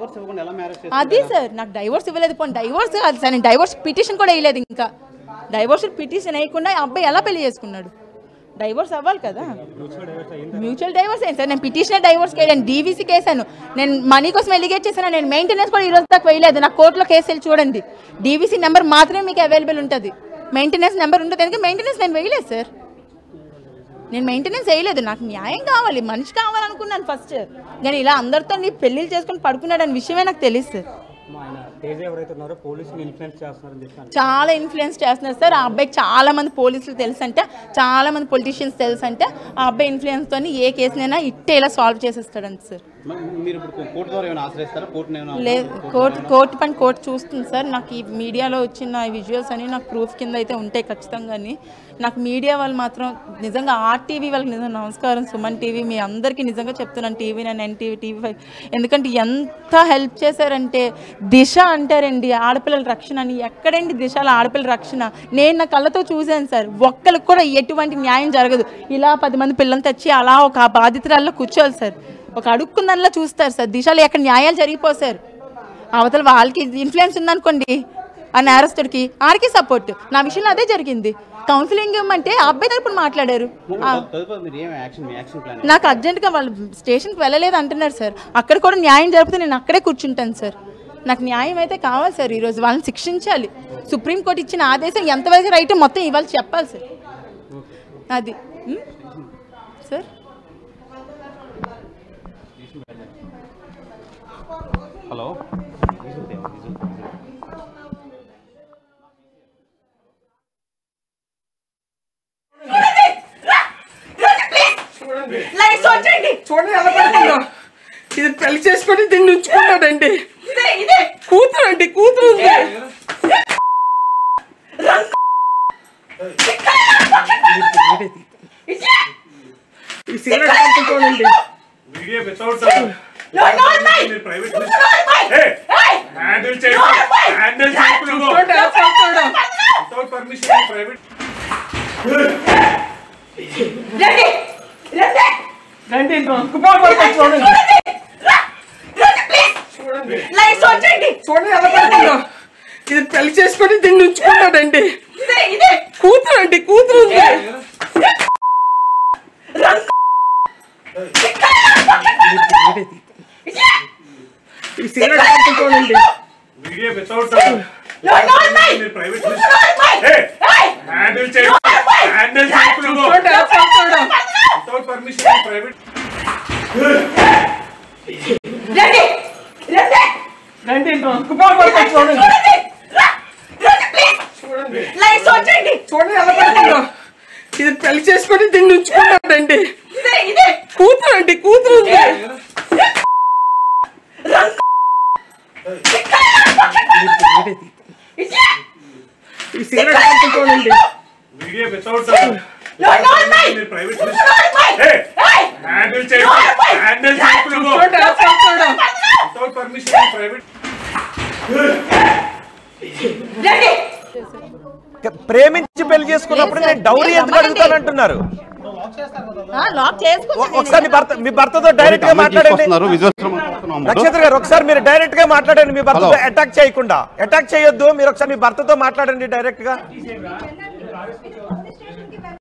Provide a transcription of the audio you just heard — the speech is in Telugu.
డైవర్స్ ఇవ్వకుండా ఎలా మ్యారేజ్ అది సార్ నాకు డైవోర్స్ ఇవ్వలేదు పోనీ డైవోర్స్ కాదు సార్ నేను డైవోర్స్ పిటిషన్ కూడా వేయలేదు ఇంకా డైవోర్స్ పిటిషన్ వేయకుండా ఆ అబ్బాయి ఎలా పెళ్లి చేసుకున్నాడు డైవోర్స్ అవ్వాలి కదా మ్యూచువల్ డైవోర్స్ అయింది సార్ నేను పిటిషన్ డైవోర్స్ వేయలేను డీవీసీ కేసాను నేను మనీ కోసం ఎలిగేట్ చేశాను నేను మెయింటెనెన్స్ కూడా ఈ రోజు దాకా వేయలేదు నా కోర్టులో కేసు వెళ్ళి చూడండి డీవీసీ నెంబర్ మాత్రమే మీకు అవైలబుల్ ఉంటుంది మెయింటెనెన్స్ నెంబర్ ఉంటుంది ఎందుకంటే మెయింటెనెన్స్ నేను వేయలేదు సార్ నేను మెయింటెనెన్స్ వేయలేదు నాకు న్యాయం కావాలి మనిషి కావాలనుకున్నాను ఫస్ట్ కానీ ఇలా అందరితో నీ పెళ్ళిళ్ళు చేసుకొని పడుకున్నాడని విషయమే నాకు తెలియదు సార్ ఆయన తేజ ఎవరైతే ఉన్నారో పోలీసుని ఇన్ఫ్లుయెన్స్ చేస్తున్నారని చెప్పి అంటున్నారు. చాలా ఇన్ఫ్లుయెన్స్ చేస్తున్నారు సార్ ఆ అబ్బాయికి చాలా మంది పోలీసులు తెలుసు అంటే చాలా మంది పొలిటీషియన్స్ తెలుసు అంటే ఆ అబ్బాయి ఇన్ఫ్లుయెన్స్ తోని ఏ కేసునైనా ఇట్టే ఇలా సాల్వ్ చేసేస్తాడంట సార్ మీరు ఇప్పుడు కోర్టు ద్వారా ఏమైనా ఆశ్రయిస్తారా కోర్టు నేను లేదు కోర్టు కోర్టు పని కోర్టు చూస్తుంది సార్ నాకు ఈ మీడియాలో వచ్చిన విజువల్స్ అని నాకు ప్రూఫ్ కింద అయితే ఉంటాయి ఖచ్చితంగాని నాకు మీడియా వాళ్ళు మాత్రం నిజంగా ఆర్టీవీ వాళ్ళకి నిజంగా నమస్కారం సుమన్ టీవీ మీ అందరికీ నిజంగా చెప్తున్నాను TV nine NTV TV five ఎందుకంటే ఎంత హెల్ప్ చేశారంటే దిశ అంటారండి ఆడపిల్లల రక్షణ అని ఎక్కడండి దిశలో ఆడపిల్లల రక్షణ నేను నా కళ్ళతో చూశాను సార్ ఒక్కరికి కూడా ఎటువంటి న్యాయం జరగదు ఇలా పది మంది పిల్లల్ని తెచ్చి అలా ఒక బాధితురాల్లో కూర్చోవాలి సార్ ఒక అడుక్కున్నలా చూస్తారు సార్ దిశలో ఎక్కడ న్యాయాలు జరిగిపోవు సార్ అవతల వాళ్ళకి ఇన్ఫ్లుయెన్స్ ఉందనుకోండి ఆ నేరస్తుడికి ఆడికి సపోర్ట్ నా విషయంలో అదే జరిగింది కౌన్సిలింగ్ ఇవ్వమంటే ఆ అబ్బాయి తరపున మాట్లాడారు ఆ, తదుపరి మీరు ఏం యాక్షన్ మీ యాక్షన్ ప్లాన్ నాకు అర్జెంటుగా వాళ్ళు స్టేషన్కి వెళ్ళలేదు అంటున్నారు సార్ అక్కడ కూడా న్యాయం జరిపితే నేను అక్కడే కూర్చుంటాను సార్ నాకు న్యాయం అయితే కావాలి సార్ ఈరోజు వాళ్ళని శిక్షించాలి సుప్రీంకోర్టు ఇచ్చిన ఆదేశం ఎంతవరకు రైట్ మొత్తం ఇవాళ చెప్పాలి సార్ అది ఉం? సార్ హలో చూడండి ఎలా పడుతుందో ఇది పెళ్లి చేసుకొని దీన్ని ఉంచుకున్నాడండి కూతురు అండి కూతురు ఉంది ఈ సిగరెట్ పంపు చూడండి వీడియో వితౌట్ మీరు ప్రైవేట్ హ్యాండిల్ చేయండి హ్యాండిల్ చేయండి చూడండి ఎలా పడుతుందో వితౌట్ పర్మిషన్ ప్రైవేట్ రండి రంకు పడుతుంది చూడండి చూడండి చూడండి ఎలా పడుతుందో ఇది పెళ్లి చేసుకొని దీన్ని ఉంచుకున్నాడండి కూతురు అండి కూతురు ఉంది ఈ సిగరెట్ పంపు చూడండి వీడియో వితౌట్ మీరు ప్రైవేట్ హ్యాండిల్ చేయండి హ్యాండిల్ చేయండి చూడండి ఎలా పడుతుందో వితౌట్ పర్మిషన్ ప్రైవేట్ రండి రంకు పడుతుంది చూడండి చూడండి చూడండి ఎలా పడుతుందో ఇది పెళ్లి చేసుకొని దీన్ని ఉంచుకున్నాడండి కూతురు అండి కూతురు ఉంది ఈ సిగరెట్ పంపు చూడండి వీడియో వితౌట్ మీరు ప్రైవేట్ హ్యాండిల్ చేయండి హ్యాండిల్ చేయండి చూడండి ఎలా పడుతుందో వితౌట్ పర్మిషన్ ప్రైవేట్ ప్రేమించి పెళ్లి చేసుకున్నప్పుడు నేను డౌరీ ఎందుకు అడుగుతానంటున్నారు ఆ, లాక్ చేసుకోవచ్చు ఒ- ఒకసారి మీ భర్త మీ భర్తతో డైరెక్ట్ గా మాట్లాడండి విజువల్స్ నక్షత్ర గారు ఒకసారి మీరు డైరెక్ట్ గా మాట్లాడండి మీ భర్తతో అటాక్ చేయకుండా అటాక్ చేయొద్దు మీరు ఒకసారి మీ భర్తతో మాట్లాడండి డైరెక్ట్ గా